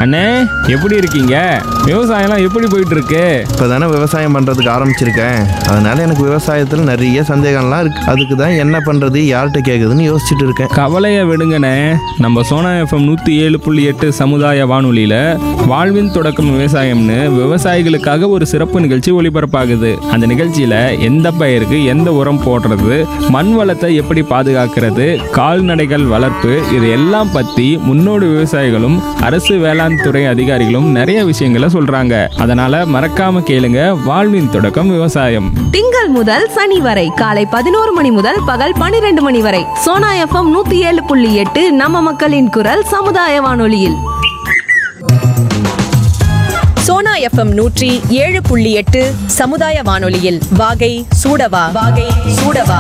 அண்ணே எப்படி இருக்கீங்க விவசாயம்லாம் எப்படி போயிட்டு இருக்கு இப்போ தானே விவசாயம் பண்ணுறதுக்கு ஆரம்பிச்சிருக்கேன் அதனால எனக்கு விவசாயத்தில் நிறைய சந்தேகம்லாம் இருக்கு அதுக்கு தான் என்ன பண்ணுறது யார்கிட்ட கேட்குதுன்னு யோசிச்சுட்டு இருக்கேன் கவலையை விடுங்கண்ணே நம்ம சோனா எஃப்எம் நூற்றி ஏழு புள்ளி எட்டு சமுதாய வானொலியில் வாழ்வின் தொடக்கம் விவசாயம்னு விவசாயிகளுக்காக ஒரு சிறப்பு நிகழ்ச்சி ஒளிபரப்பாகுது அந்த நிகழ்ச்சியில் எந்த பயிருக்கு எந்த உரம் போடுறது மண் வளத்தை எப்படி பாதுகாக்கிறது கால்நடைகள் வளர்ப்பு இது எல்லாம் பற்றி முன்னோடி விவசாயிகளும் அரசு வேளாண் துறை அதிகாரிகளும் நிறைய விஷயங்களை சொல்கிறாங்க அதனால் மறக்காம கேளுங்க வாழ்வின் தொடக்கம் விவசாயம் திங்கள் முதல் சனி வரை காலை பதினோரு மணி முதல் பகல் பனிரெண்டு மணி வரை சோனா எஃப்எம் நூத்தி ஏழு புள்ளி எட்டு நம்ம மக்களின் குரல் சமுதாய வானொலியில் சோனா எஃப்எம் நூற்றி ஏழு புள்ளி எட்டு சமுதாய வானொலியில் வாகை சூடவா வாகை சூடவா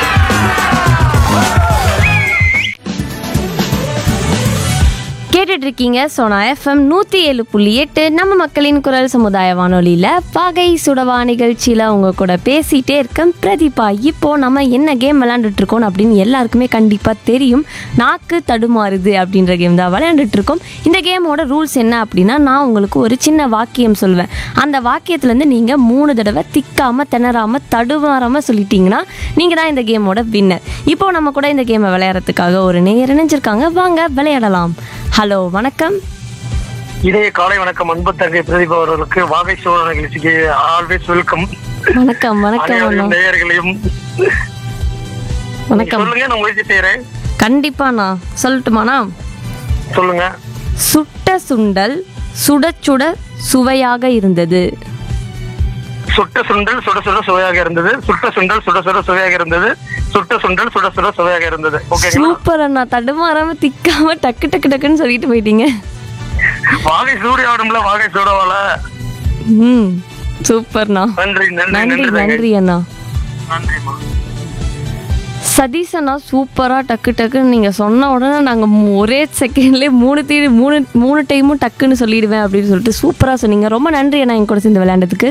கேட்டுட்டு இருக்கீங்க சோனா எஃப்எம் நூற்றி ஏழு புள்ளி எட்டு நம்ம மக்களின் குரல் சமுதாய வானொலியில் பாகை சுடவா நிகழ்ச்சியில் உங்க கூட பேசிகிட்டே இருக்கேன் பிரதீபா இப்போ நம்ம என்ன கேம் விளையாண்டுட்டு இருக்கோம் அப்படின்னு எல்லாருக்குமே கண்டிப்பாக தெரியும் நாக்கு தடுமாறுது அப்படின்ற கேம் தான் விளையாண்டுட்டு இருக்கோம் இந்த கேமோட ரூல்ஸ் என்ன அப்படின்னா நான் உங்களுக்கு ஒரு சின்ன வாக்கியம் சொல்வேன் அந்த வாக்கியத்துலேருந்து நீங்கள் மூணு தடவை திக்காமல் திணறாமல் தடுமாறாமல் சொல்லிட்டீங்கன்னா நீங்கள் தான் இந்த கேமோட வின்னர் இப்போ நம்ம கூட இந்த கேமை விளையாடுறதுக்காக ஒரு நேயர் இணைஞ்சிருக்காங்க வாங்க விளையாடலாம் ஹலோ வணக்கம் இதய காலை வணக்கம் அன்பு தங்கை பிரதீபா அவர்களுக்கு வாகை சோழ நிகழ்ச்சிக்கு ஆல்வேஸ் வெல்கம் வணக்கம் வணக்கம் அண்ணா அனைவரையும் நேயர்களையும் வணக்கம் சொல்லுங்க நான் முயற்சி செய்யறேன் கண்டிப்பாண்ணா சொல்லட்டுமாண்ணா சொல்லுங்க சுட்ட சுண்டல் சுட சுட சுவையாக இருந்தது சுட்ட சுண்டல் சுட சுட சுவையாக இருந்தது சுட்ட சுண்டல் சுட சுட சுவையாக இருந்தது சுட்ட சுண்டல் சுட சுட சுவையாக இருந்தது ஓகேங்களா சூப்பர் அண்ணா தடுமாறாம திக்காம டக்கு டக்கு டக்குன்னு சொல்லிட்டு போயிட்டீங்க வாகை சூரிய ஆடும்ல வாகை சூடவால ம் சூப்பர்ண்ணா நன்றி நன்றி நன்றி நன்றி தங்கை. நன்றி அண்ணா நன்றிம்மா சதீஷ் அண்ணா சூப்பராக டக்கு டக்குன்னு நீங்கள் சொன்ன உடனே நாங்கள் ஒரே செகண்ட்லேயே மூணு தீ மூணு மூணு டைமும் டக்குன்னு சொல்லிடுவேன் அப்படின்னு சொல்லிட்டு சூப்பராக சொன்னீங்க ரொம்ப நன்றி அண்ணா என் கூட சேர்ந்து விளையாண்டதுக்கு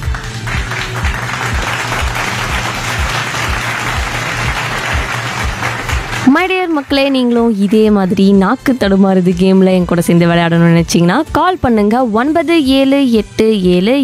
மைடியர் மக்களே நீங்களும் இதே மாதிரி நாக்கு தடுமாறுது கேமில் என் கூட சேர்ந்து விளையாடணும்னு நினச்சிங்கன்னா கால் பண்ணுங்கள் ஒன்பது ஏழு எட்டு ஏழு